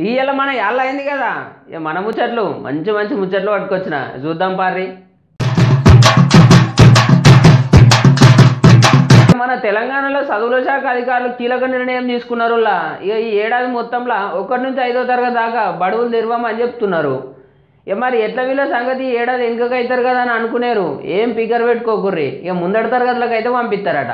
ఇయ్యాల మన యాళ్ళ అయింది కదా ఇక మన ముచ్చట్లు మంచి మంచి ముచ్చట్లు పట్టుకొచ్చిన చూద్దాం పారి మన తెలంగాణలో చదువుల శాఖ అధికారులు కీలక నిర్ణయం తీసుకున్నారు లా. ఇక ఈ ఏడాది మొత్తంలో ఒకటి నుంచి ఐదో తరగతి దాకా బడువులు తెరవమని చెప్తున్నారు ఇక మరి ఎట్లా వీళ్ళ సంగతి ఈ ఏడాది వెనుకకు అవుతారు కదా అని అనుకునేరు ఏం పికర్ పెట్టుకోకుర్రి ఇక ముందటి తరగతులకు అయితే పంపిస్తారట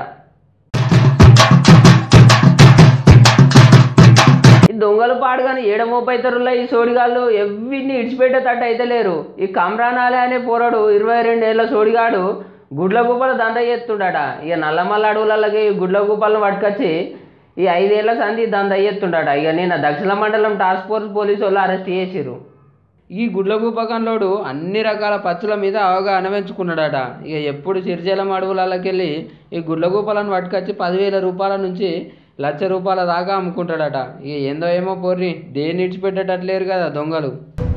ఈ దొంగలు పాడుగాని ఏడమోపైతరుల ఈ సోడిగాళ్ళు ఎవ్విని ఇడిచిపెట్టేటట్టు అయితే లేరు ఈ కమ్రానాలే అనే పోరాడు ఇరవై రెండేళ్ల సోడిగాడు గుడ్ల గుప్పలు దండ ఎత్తుండట ఇక నల్లమల్ల అడవులకి ఈ గుడ్ల గుప్పలను పట్టుకొచ్చి ఈ ఐదేళ్ల సంధి దంద ఎత్తుండట ఇక నిన్న దక్షిణ మండలం టాస్క్ ఫోర్స్ పోలీసు వాళ్ళు అరెస్ట్ చేసిరు ఈ గుడ్ల గుప్పకంలోడు అన్ని రకాల పచ్చుల మీద అవగాహన పెంచుకున్నాడట ఇక ఎప్పుడు సిరిజలం అడవులకి వెళ్ళి ఈ గుడ్ల గుప్పలను పట్టుకొచ్చి పదివేల రూపాయల నుంచి లక్ష రూపాయల దాకా అమ్ముకుంటాడట ఇక ఏందో ఏమో పోర్రి దేన్ని ఇడిచిపెట్టేటట్లేరు కదా దొంగలు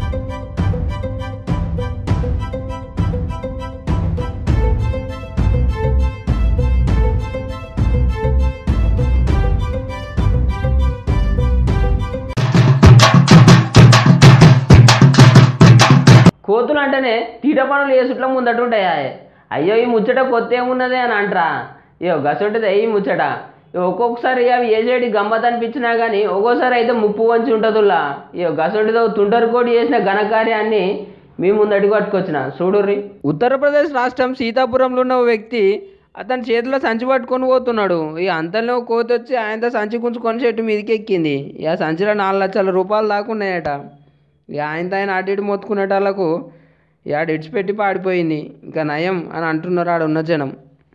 కోతులు అంటేనే తీట పనులు చేసుట్ల ముందటుంటాయా అయ్యో ఈ ముచ్చట కొత్త ఏమున్నదే అని అంటరా అయ్యో గసొంటిది ఈ ముచ్చట ఇగో ఒక్కొక్కసారి అవి ఏసేటి గమ్మత్ అనిపించినా కానీ ఒక్కోసారి అయితే ముప్పు వంచి ఉంటుందిలా ఇగో గసొంటిదో తుంటరు కోడి చేసిన ఘనకార్యాన్ని మీ ముందటికి పట్టుకొచ్చిన చూడుర్రి ఉత్తరప్రదేశ్ రాష్ట్రం సీతాపురంలో ఉన్న ఓ వ్యక్తి అతని చేతిలో సంచి పట్టుకొని పోతున్నాడు ఇక అంతలో కోతి వచ్చి ఆయనతో సంచి కుంచుకొని చెట్టు మీదకి ఎక్కింది ఇక సంచిలో నాలుగు లక్షల రూపాయలు దాకా ఉన్నాయట ఇక ఆయనతో ఆయన అటు ఇటు మొత్తుకునేటాళ్ళకు యాడ ఇడిచిపెట్టి పాడిపోయింది ఇంకా నయం అని అంటున్నారు ఆడ ఉన్న జనం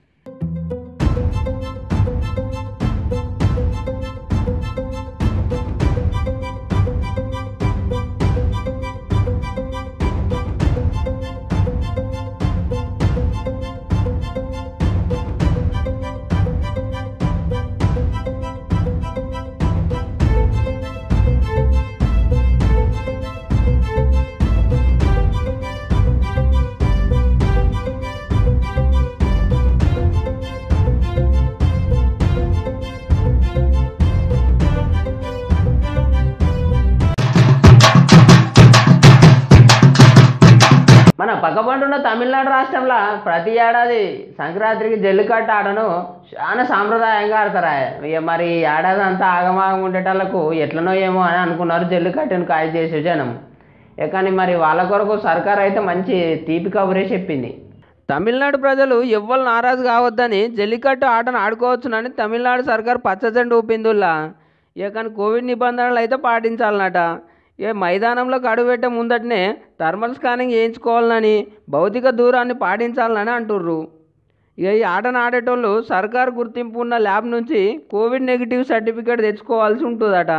మన పక్కపంటున్న తమిళనాడు రాష్ట్రంలో ప్రతి ఏడాది సంక్రాంతికి జల్లికట్టు ఆటను చాలా సాంప్రదాయంగా ఆడతారా ఇక మరి ఈ ఏడాది అంతా ఆగమాగం ఉండేటోళ్ళకు ఎట్లనో ఏమో అని అనుకున్నారు జల్లికట్టును కాయ చేసే జనం ఇక కానీ మరి వాళ్ళ కొరకు సర్కార్ అయితే మంచి తీపి కబురే చెప్పింది తమిళనాడు ప్రజలు ఎవ్వరు నారాజు కావద్దని జల్లికట్టు ఆటను ఆడుకోవచ్చునని తమిళనాడు సర్కార్ పచ్చజెండు ఊపిందుల్లా ఇక కానీ కోవిడ్ నిబంధనలు అయితే పాటించాలన్నట ఏ మైదానంలోకి అడుగుపెట్టే ముందటనే థర్మల్ స్కానింగ్ చేయించుకోవాలని భౌతిక దూరాన్ని పాటించాలని అంటుర్రు ఇక ఈ ఆటను ఆడేటోళ్ళు సర్కారు గుర్తింపు ఉన్న ల్యాబ్ నుంచి కోవిడ్ నెగిటివ్ సర్టిఫికేట్ తెచ్చుకోవాల్సి ఉంటుందట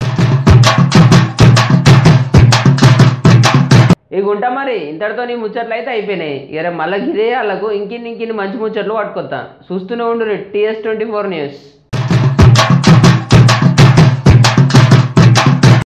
ఇక ఉంటా మరి ఇంతటితో నీ ముచ్చట్లు అయితే అయిపోయినాయి ఇక మళ్ళీ గిరే వాళ్ళకు ఇంకిన్ని ఇంకిన్ని మంచి ముచ్చట్లు పట్టుకొస్తా చూస్తూనే ఉండు టీఎస్ ట్వంటీ ఫోర్ న్యూస్